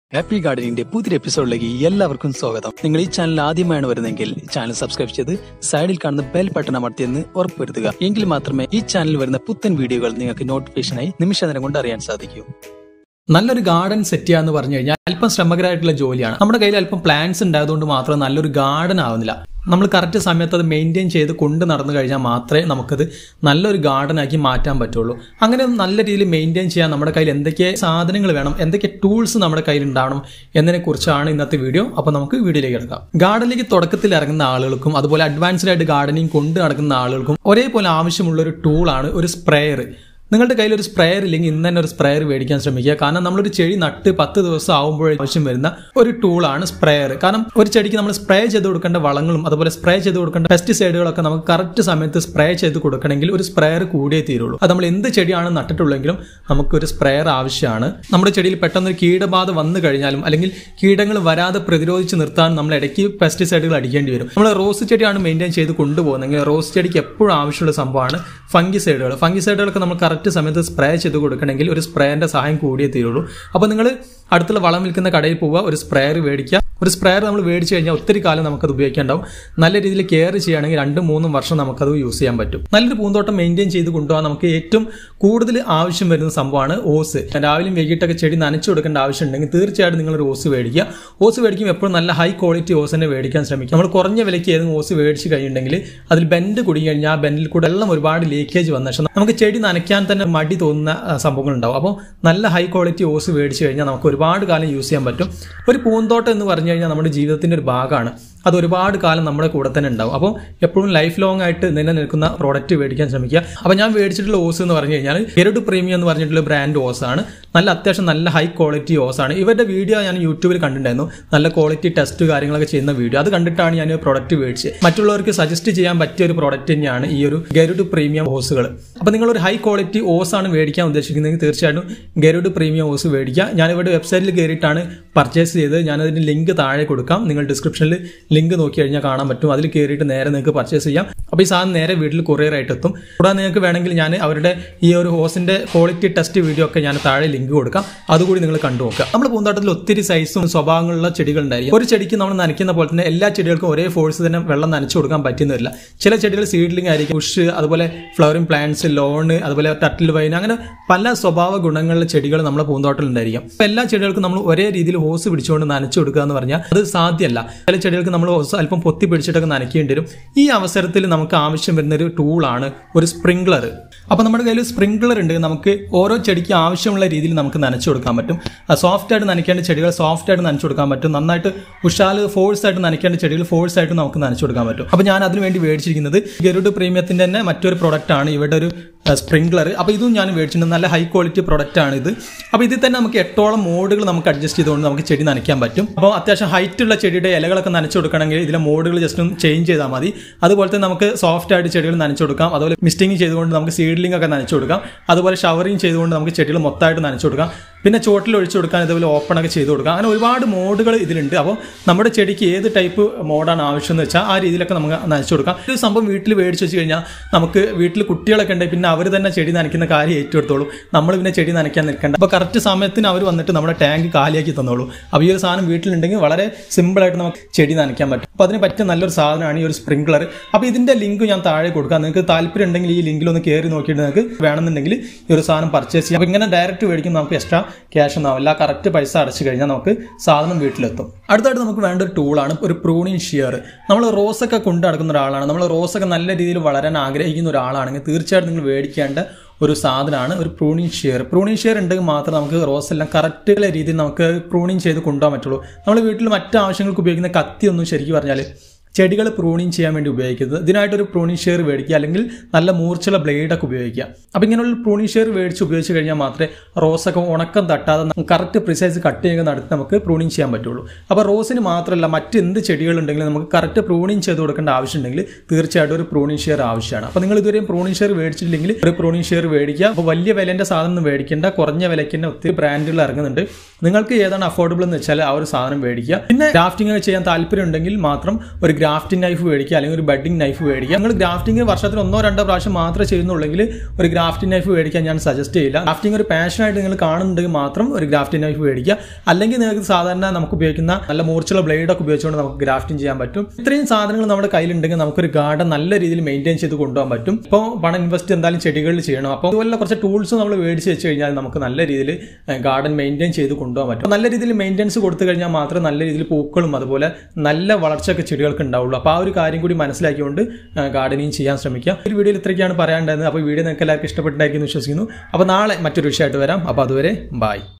happy ഗാർഡനിന്റെ പുതിയൊരു എപ്പിസോഡിലേക്ക് എല്ലാവർക്കും സ്വാഗതം നിങ്ങൾ ഈ ചാനൽ ആദ്യമായാണ് വരുന്നതെങ്കിൽ ചാനൽ സബ്സ്ക്രൈബ് ചെയ്ത് സൈഡിൽ കാണുന്ന ബെൽ ബട്ടൺ അമർത്തിയെന്ന് ഉറപ്പുവരുത്തുക എങ്കിൽ മാത്രമേ ഈ ചാനലിൽ വരുന്ന പുത്തൻ വീഡിയോകൾ നിങ്ങൾക്ക് നോട്ടിഫിക്കേഷനായി നിമിഷ നേരം കൊണ്ട് അറിയാൻ സാധിക്കൂ നല്ലൊരു ഗാർഡൻ സെറ്റ് ചെയ്യുക എന്ന് പറഞ്ഞു കഴിഞ്ഞാൽ അല്പം ശ്രമകരമായിട്ടുള്ള ജോലിയാണ് നമ്മുടെ കയ്യിൽ അല്പം പ്ലാന്റ്സ് ഉണ്ടായതുകൊണ്ട് മാത്രം നല്ലൊരു ഗാർഡൻ ആവുന്നില്ല നമ്മൾ കറക്റ്റ് സമയത്ത് അത് മെയിൻറ്റെയിൻ ചെയ്ത് കൊണ്ട് നടന്നു കഴിഞ്ഞാൽ മാത്രമേ നമുക്കത് നല്ലൊരു ഗാർഡൻ ആക്കി മാറ്റാൻ പറ്റുള്ളൂ അങ്ങനെ നല്ല രീതിയിൽ മെയിൻറ്റെയിൻ ചെയ്യാൻ നമ്മുടെ കയ്യിൽ എന്തൊക്കെ സാധനങ്ങൾ വേണം എന്തൊക്കെ ടൂൾസ് നമ്മുടെ കയ്യിൽ ഉണ്ടാവണം എന്നതിനെ കുറിച്ചാണ് ഇന്നത്തെ വീഡിയോ അപ്പോൾ നമുക്ക് വീഡിയോയിലേക്ക് കിടക്കാം ഗാർഡനിലേക്ക് തുടക്കത്തിൽ ഇറങ്ങുന്ന ആളുകൾക്കും അതുപോലെ അഡ്വാൻസ്ഡ് ആയിട്ട് ഗാർഡനിങ് കൊണ്ട് നടക്കുന്ന ആളുകൾക്കും ഒരേപോലെ ആവശ്യമുള്ള ഒരു ടൂളാണ് ഒരു സ്പ്രേയർ നിങ്ങളുടെ കയ്യിൽ ഒരു സ്പ്രേയർ ഇല്ലെങ്കിൽ ഇന്ന് തന്നെ ഒരു സ്പ്രേയർ മേടിക്കാൻ ശ്രമിക്കുക കാരണം നമ്മളൊരു ചെടി നട്ട് പത്ത് ദിവസം ആവുമ്പോഴേ ആവശ്യം വരുന്ന ഒരു ടൂളാണ് സ്പ്രേയർ കാരണം ഒരു ചെടിക്ക് നമ്മൾ സ്പ്രേ ചെയ്ത് കൊടുക്കേണ്ട വളങ്ങളും അതുപോലെ സ്പ്രേ ചെയ്ത് കൊടുക്കേണ്ട പെസ്റ്റിസൈഡുകളൊക്കെ നമുക്ക് കറക്റ്റ് സമയത്ത് സ്പ്രേ ചെയ്ത് കൊടുക്കണമെങ്കിൽ ഒരു സ്പ്രേയർ കൂടിയേ തീരുള്ളൂ അത് നമ്മൾ എന്ത് ചെടിയാണ് നട്ടിട്ടുള്ളെങ്കിലും നമുക്കൊരു സ്പ്രേയർ ആവശ്യമാണ് നമ്മുടെ ചെടിയിൽ പെട്ടെന്ന് ഒരു കീടബാധ വന്നു കഴിഞ്ഞാലും അല്ലെങ്കിൽ കീടങ്ങൾ വരാതെ പ്രതിരോധിച്ച് നിർത്താൻ നമ്മൾ ഇടയ്ക്ക് പെസ്റ്റിസൈഡുകൾ അടിക്കേണ്ടി വരും നമ്മൾ റോസ് ചെടിയാണ് മെയിൻറ്റെയിൻ ചെയ്ത് കൊണ്ടുപോകുന്നെങ്കിൽ റോസ് ചെടിക്ക് എപ്പോഴും ആവശ്യമുള്ള സംഭവമാണ് ഫംഗിസൈഡുകൾ ഫംഗിസൈഡുകളൊക്കെ നമ്മൾ കറക്റ്റ് സമയത്ത് സ്പ്രേ ചെയ്ത് കൊടുക്കണമെങ്കിൽ ഒരു സ്പ്രേന്റെ സഹായം കൂടിയേ തീരുള്ളൂ അപ്പോൾ നിങ്ങൾ അടുത്തുള്ള വളം വിൽക്കുന്ന കടയിൽ പോവുക ഒരു സ്പ്രേയർ മേടിക്കുക ഒരു സ്പ്രേയർ നമ്മൾ മേടിച്ച് കഴിഞ്ഞാൽ ഒത്തിരി കാലം നമുക്കത് ഉപയോഗിക്കാണ്ടാവും നല്ല രീതിയിൽ കെയർ ചെയ്യുകയാണെങ്കിൽ രണ്ടും മൂന്നും വർഷം നമുക്കത് യൂസ് ചെയ്യാൻ പറ്റും നല്ലൊരു പൂന്തോട്ടം മെയിൻറ്റെയിൻ ചെയ്ത് കൊണ്ടുപോകാൻ നമുക്ക് ഏറ്റവും കൂടുതൽ ആവശ്യം വരുന്ന സംഭവമാണ് ഓസ് രാവിലെയും വൈകിട്ടൊക്കെ ചെടി നനച്ചു കൊടുക്കേണ്ട ആവശ്യം ഉണ്ടെങ്കിൽ തീർച്ചയായിട്ടും നിങ്ങൾ ഒരു ഓസ് മേടിക്കുക ഓസ് മേടിക്കുമ്പോൾ എപ്പോഴും നല്ല ഹൈ ക്വാളിറ്റി ഓസ് തന്നെ മേടിക്കാൻ ശ്രമിക്കുക നമ്മൾ കുറഞ്ഞ വിലയ്ക്ക് ഏതെങ്കിലും ഓസ് മേടിച്ച് കഴിഞ്ഞിട്ടുണ്ടെങ്കിൽ അതിൽ ബെൻഡ് കുടുങ്ങി കഴിഞ്ഞാൽ ആ ബെൻഡിൽ കൂടെ വെള്ളം ഒരുപാട് ലീക്കേജ് വന്ന ശേഷം നമുക്ക് ചെടി നനയ്ക്കാൻ തന്നെ മടി തോന്നുന്ന ആ, സംഭവങ്ങൾ ഉണ്ടാവും അപ്പോൾ നല്ല ഹൈ ക്വാളിറ്റി ഓസ് മേടിച്ച് കഴിഞ്ഞാൽ നമുക്ക് ഒരുപാട് കാലം യൂസ് ചെയ്യാൻ പറ്റും ഒരു പൂന്തോട്ടം എന്ന് പറഞ്ഞു കഴിഞ്ഞാൽ നമ്മുടെ ജീവിതത്തിന്റെ ഒരു ഭാഗമാണ് അത് ഒരുപാട് കാലം നമ്മുടെ കൂടെ തന്നെ ഉണ്ടാവും അപ്പോൾ എപ്പോഴും ലൈഫ് ലോങ് ആയിട്ട് നിലനിൽക്കുന്ന പ്രോഡക്റ്റ് മേടിക്കാൻ ശ്രമിക്കുക അപ്പോൾ ഞാൻ മേടിച്ചിട്ടുള്ള ഓസ് എന്ന് പറഞ്ഞു കഴിഞ്ഞാൽ ഗരുഡ് പ്രീമിയം എന്ന് പറഞ്ഞിട്ടുള്ള ബ്രാൻഡ് ഓസ് ആണ് നല്ല അത്യാവശ്യം നല്ല ഹൈ ക്വാളിറ്റി ഓസ് ആണ് ഇവരുടെ വീഡിയോ ഞാൻ യൂട്യൂബിൽ കണ്ടിട്ടുണ്ടായിരുന്നു നല്ല ക്വാളിറ്റി ടെസ്റ്റ് കാര്യങ്ങളൊക്കെ ചെയ്യുന്ന വീഡിയോ അത് കണ്ടിട്ടാണ് ഞാൻ പ്രോഡക്റ്റ് മേടിച്ചത് മറ്റുള്ളവർക്ക് സജസ്റ്റ് ചെയ്യാൻ പറ്റിയ ഒരു പ്രോഡക്റ്റ് തന്നെയാണ് ഈ ഒരു ഗരുഡ് പ്രീമിയം ഓസുകൾ അപ്പോൾ നിങ്ങൾ ഒരു ഹൈ ക്വാളിറ്റി ഓസ് ആണ് മേടിക്കാൻ ഉദ്ദേശിക്കുന്നതെങ്കിൽ തീർച്ചയായിട്ടും ഗരുഡ് പ്രീമിയം ഓസ് മേടിക്കുക ഞാനിവിടെ വെബ്സൈറ്റിൽ കയറിയിട്ടാണ് പർച്ചേസ് ചെയ്തത് ഞാനതിൻ്റെ ലിങ്ക് താഴെ കൊടുക്കാം നിങ്ങൾ ഡിസ്ക്രിപ്ഷനിൽ ലിങ്ക് നോക്കി കഴിഞ്ഞാൽ കാണാൻ പറ്റും അതിൽ കയറിയിട്ട് നേരെ നിങ്ങൾക്ക് പർച്ചേസ് ചെയ്യാം അപ്പോൾ ഈ സാധനം നേരെ വീട്ടിൽ കൊറിയർ ആയിട്ട് എത്തും കൂടാതെ നിങ്ങൾക്ക് വേണമെങ്കിൽ ഞാൻ അവരുടെ ഈ ഒരു ഹോസിന്റെ ക്വാളിറ്റി ടെസ്റ്റ് വീഡിയോ ഒക്കെ ഞാൻ താഴെ ലിങ്ക് കൊടുക്കാം അതുകൂടി നിങ്ങൾ കണ്ടു നോക്കുക നമ്മുടെ പൂന്തോട്ടത്തിൽ ഒത്തിരി സൈസും സ്വഭാവങ്ങളുള്ള ചെടികൾ ഉണ്ടായിരിക്കും ഒരു ചെടിക്ക് നമ്മൾ നനയ്ക്കുന്ന പോലെ തന്നെ എല്ലാ ചെടികൾക്കും ഒരേ ഫോഴ്സ് തന്നെ വെള്ളം നനച്ചു കൊടുക്കാൻ പറ്റുന്നില്ല ചില ചെടികൾ സീഡ്ലിംഗ് ആയിരിക്കും ഉഷ് അതുപോലെ ഫ്ലവറിംഗ് പ്ലാന്റ്സ് ലോണ് അതുപോലെ ടട്ടിൽ വൈൻ അങ്ങനെ പല സ്വഭാവ ഗുണങ്ങളുള്ള ചെടികൾ നമ്മുടെ പൂന്തോട്ടത്തിൽ ഉണ്ടായിരിക്കും അപ്പോൾ എല്ലാ ചെടികൾക്കും നമ്മൾ ഒരേ രീതിയിൽ ഹോസ് പിടിച്ചുകൊണ്ട് നനച്ചു കൊടുക്കുക എന്ന് പറഞ്ഞാൽ അത് സാധ്യമല്ല ചില ചെടികൾക്ക് നമ്മൾ ഹോസ് അല്പം പൊത്തി പിടിച്ചിട്ടൊക്കെ നനയ്ക്കേണ്ടി വരും ഈ അവസരത്തിൽ നമുക്ക് ആവശ്യം വരുന്ന ഒരു ടൂളാണ് ഒരു സ്പ്രിംഗ്ലർ അപ്പോൾ നമ്മുടെ കയ്യിൽ സ്പ്രിംഗ്ലർ ഉണ്ട് നമുക്ക് ഓരോ ചെടിക്ക് ആവശ്യമുള്ള രീതിയിൽ നമുക്ക് നനച്ചു കൊടുക്കാൻ പറ്റും സോഫ്റ്റ് ആയിട്ട് നനയ്ക്കേണ്ട ചെടികൾ സോഫ്റ്റ് ആയിട്ട് നനച്ചു കൊടുക്കാൻ പറ്റും നന്നായിട്ട് ഉഷാല് ഫോഴ്സ് ആയിട്ട് നനയ്ക്കേണ്ട ചെടികൾ ഫോഴ്സ് ആയിട്ട് നമുക്ക് നനച്ചു കൊടുക്കാൻ പറ്റും അപ്പോൾ ഞാൻ അതിന് വേണ്ടി മേടിച്ചിരിക്കുന്നത് ഗരുഡ് പ്രീമിയത്തിന്റെ തന്നെ മറ്റൊരു പ്രൊഡക്റ്റ് ആണ് ഇവിടെ ഒരു സ്പ്രിംഗ്ലർ അപ്പോൾ ഇതും ഞാൻ മേടിച്ചിട്ടുണ്ട് നല്ല ഹൈ ക്വാളിറ്റി പ്രൊഡക്റ്റ് ആണ് ഇത് അപ്പോൾ ഇതിൽ തന്നെ നമുക്ക് എട്ടോളം മോഡുകൾ നമുക്ക് അഡ്ജസ്റ്റ് ചെയ്തുകൊണ്ട് നമുക്ക് ചെടി നനയ്ക്കാൻ പറ്റും അപ്പോൾ അത്യാവശ്യം ഹൈറ്റ് ഉള്ള ചെടിയുടെ ഇലകളൊക്കെ നനച്ചു കൊടുക്കണമെങ്കിൽ ഇതിലെ മോഡുകൾ ജസ്റ്റ് ഒന്ന് ചേഞ്ച് ചെയ്താൽ മതി അതുപോലെ തന്നെ നമുക്ക് സോഫ്റ്റ് ആയിട്ട് ചെടികൾ നനച്ചു കൊടുക്കാം അതുപോലെ മിസ്റ്റിംഗ് ചെയ്തുകൊണ്ട് നമുക്ക് സീഡ്ലിംഗ് ഒക്കെ നനച്ചു കൊടുക്കാം അതുപോലെ ഷവറിങ് ചെയ്തുകൊണ്ട് നമുക്ക് ചെടികൾ മൊത്തമായിട്ട് നനച്ചു കൊടുക്കാം പിന്നെ ചോട്ടിൽ ഒഴിച്ചു കൊടുക്കാൻ ഇതുപോലെ ഓപ്പൺ ഒക്കെ ചെയ്ത് കൊടുക്കാം അങ്ങനെ ഒരുപാട് മോഡുകൾ ഇതിലുണ്ട് അപ്പോൾ നമ്മുടെ ചെടിക്ക് ഏത് ടൈപ്പ് മോഡാണ് ആവശ്യം എന്ന് വെച്ചാൽ ആ രീതിയിലൊക്കെ നമുക്ക് നനച്ചു കൊടുക്കാം ഒരു സംഭവം വീട്ടിൽ മേടിച്ച് വെച്ച് കഴിഞ്ഞാൽ നമുക്ക് വീട്ടിൽ കുട്ടികളൊക്കെ ഉണ്ടെങ്കിൽ പിന്നെ അവർ തന്നെ ചെടി നനയ്ക്കുന്ന കാര്യം ഏറ്റെടുത്തോളൂ നമ്മൾ പിന്നെ ചെടി നനയ്ക്കാൻ നിൽക്കേണ്ട അപ്പോൾ കറക്റ്റ് സമയത്തിന് അവർ വന്നിട്ട് നമ്മുടെ ടാങ്ക് കാലിയാക്കി തന്നോളൂ അപ്പോൾ ഈ ഒരു സാധനം വീട്ടിലുണ്ടെങ്കിൽ വളരെ സിമ്പിളായിട്ട് നമുക്ക് ചെടി നനയ്ക്കാൻ പറ്റും അപ്പോൾ അതിന് പറ്റിയ നല്ലൊരു സാധനമാണ് ഈ ഒരു സ്പ്രിംഗ്ലർ അപ്പോൾ ഇതിൻ്റെ ലിങ്ക് ഞാൻ താഴെ കൊടുക്കാം നിങ്ങൾക്ക് താല്പര്യം ഉണ്ടെങ്കിൽ ഈ ലിങ്കിൽ ഒന്ന് കയറി നോക്കിയിട്ട് നിങ്ങൾക്ക് വേണമെന്നുണ്ടെങ്കിൽ ഈ ഒരു സാധനം പർച്ചേസ് ചെയ്യാം അപ്പോൾ ഇങ്ങനെ ഡയറക്റ്റ് മേടിക്കും നമുക്ക് എക്സ്ട്രാ ക്യാഷ് ഒന്നും ആവില്ല കറക്റ്റ് പൈസ അടച്ചു കഴിഞ്ഞാൽ നമുക്ക് സാധനം വീട്ടിലെത്തും അടുത്തായിട്ട് നമുക്ക് വേണ്ട ഒരു ടൂളാണ് ഒരു പ്രൂണിങ് ഷിയർ നമ്മൾ റോസൊക്കെ കൊണ്ടു നടക്കുന്ന ഒരാളാണ് നമ്മൾ റോസൊക്കെ നല്ല രീതിയിൽ വളരാൻ ആഗ്രഹിക്കുന്ന ഒരാളാണെങ്കിൽ തീർച്ചയായിട്ടും നിങ്ങൾ മേടിക്കേണ്ട ഒരു സാധനമാണ് ഒരു പ്രൂണിങ് ഷെയർ പ്രൂണിങ് ഷെയർ ഉണ്ടെങ്കിൽ മാത്രം നമുക്ക് റോസ് എല്ലാം കറക്റ്റ് രീതിയിൽ നമുക്ക് പ്രൂണിങ് ചെയ്ത് കൊണ്ടുപോകാൻ പറ്റുള്ളൂ നമ്മൾ വീട്ടിൽ മറ്റു ആവശ്യങ്ങൾക്ക് ഉപയോഗിക്കുന്ന കത്തിയൊന്നും ശരിക്കും പറഞ്ഞാൽ ചെടികൾ പ്രൂണിങ് ചെയ്യാൻ വേണ്ടി ഉപയോഗിക്കുന്നത് ഇതിനായിട്ടൊരു പ്രൂണിങ് ഷെയർ മേടിക്കുക അല്ലെങ്കിൽ നല്ല മൂർച്ചുള്ള ബ്ലേഡൊക്കെ ഉപയോഗിക്കുക അപ്പോൾ ഇങ്ങനെയുള്ള പ്രൂണിങ് ഷെയർ മേടിച്ച് ഉപയോഗിച്ച് കഴിഞ്ഞാൽ മാത്രമേ റോസൊക്കെ ഉണക്കം തട്ടാതെ കറക്റ്റ് പ്രിസൈസ് കട്ട് ചെയ്യുക നടത്തി നമുക്ക് പ്രൂണിങ് ചെയ്യാൻ പറ്റുള്ളൂ അപ്പോൾ റോസിന് മാത്രമല്ല മറ്റ് എന്ത് ചെടികളുണ്ടെങ്കിലും നമുക്ക് കറക്റ്റ് പ്രൂണിങ് ചെയ്ത് കൊടുക്കേണ്ട ആവശ്യമുണ്ടെങ്കിൽ തീർച്ചയായിട്ടും ഒരു പ്രൂണിങ് ഷെയർ ആവശ്യമാണ് അപ്പോൾ നിങ്ങൾ ഇതുവരെയും പ്രൂണിങ് ഷെയർ മേടിച്ചിട്ടില്ലെങ്കിൽ ഒരു പ്രൂണിങ് ഷെയർ മേടിക്കുക അപ്പോൾ വലിയ വിലേൻ്റെ സാധനം ഒന്നും മേടിക്കേണ്ട കുറഞ്ഞ വിലയ്ക്ക് തന്നെ ഒത്തിരി ബ്രാൻഡുകൾ ഇറങ്ങുന്നുണ്ട് നിങ്ങൾക്ക് ഏതാണ് അഫോർഡബിൾ എന്ന് വെച്ചാൽ ആ ഒരു സാധനം മേടിക്കുക പിന്നെ ഗ്രാഫ്റ്റിംഗ് ഒക്കെ ചെയ്യാൻ താല്പര്യം ഉണ്ടെങ്കിൽ മാത്രം ഒരു ഗ്രാഫ്റ്റിംഗ് നൈഫ് മേടിക്കുക അല്ലെങ്കിൽ ഒരു ബഡിങ് നൈഫ് മേടിക്കുക നിങ്ങൾ ഗ്രാഫ്റ്റിംഗ് വർഷത്തിൽ ഒന്നോ രണ്ടോ പ്രാവശ്യം മാത്രമേ ചെയ്യുന്നുള്ളെങ്കിൽ ഒരു ഗ്രാഫ്റ്റിംഗ് നൈഫ് മേടിക്കാൻ ഞാൻ സജസ്റ്റ് ചെയ്യില്ല ഗ്രാഫ്റ്റിംഗ് ഒരു പാഷനായിട്ട് നിങ്ങൾ കാണുന്നുണ്ടെങ്കിൽ മാത്രം ഒരു ഗ്രാഫ്റ്റിംഗ് നൈഫ് മേടിക്കുക അല്ലെങ്കിൽ നിങ്ങൾക്ക് സാധാരണ നമുക്ക് ഉപയോഗിക്കുന്ന നല്ല മൂർച്ചുള്ള ബ്ലേഡ് ഒക്കെ ഉപയോഗിച്ചുകൊണ്ട് നമുക്ക് ഗ്രാഫ്റ്റിംഗ് ചെയ്യാൻ പറ്റും ഇത്രയും സാധനങ്ങൾ നമ്മുടെ കയ്യിലുണ്ടെങ്കിൽ നമുക്കൊരു ഗാർഡൻ നല്ല രീതിയിൽ മെയിൻറ്റെയിൻ ചെയ്ത് കൊണ്ടുപോകാൻ പറ്റും ഇപ്പോൾ പണം ഇൻവെസ്റ്റ് എന്തായാലും ചെടികളിൽ ചെയ്യണം അപ്പോൾ അതുപോലെ കുറച്ച് ടൂൾസ് നമ്മൾ മേടിച്ച് വെച്ച് കഴിഞ്ഞാൽ നമുക്ക് നല്ല രീതിയിൽ ഗാർഡൻ മെയിൻറ്റെയിൻ ചെയ്ത് കൊണ്ടുപോകാൻ പറ്റും നല്ല രീതിയിൽ മെയിൻ്റെനൻസ് കൊടുത്തു കഴിഞ്ഞാൽ മാത്രമേ നല്ല രീതിയിൽ പൂക്കളും അതുപോലെ നല്ല വളർച്ചയൊക്കെ ചെടികൾക്ക് ഉണ്ടാവുള്ളൂ അപ്പോൾ ആ ഒരു കാര്യം കൂടി മനസ്സിലാക്കിക്കൊണ്ട് ഗാർഡനിങ് ചെയ്യാൻ ശ്രമിക്കുക ഒരു വീഡിയോയിൽ ഇത്രയൊക്കെയാണ് പറയാനുണ്ടായിരുന്നത് അപ്പോൾ വീഡിയോ നിങ്ങൾക്ക് എല്ലാവർക്കും ഇഷ്ടപ്പെട്ടിട്ടായിരിക്കും എന്ന് വിശ്വസിക്കുന്നു അപ്പോൾ നാളെ മറ്റൊരു വിഷയമായിട്ട് വരാം അപ്പോൾ അതുവരെ ബായ്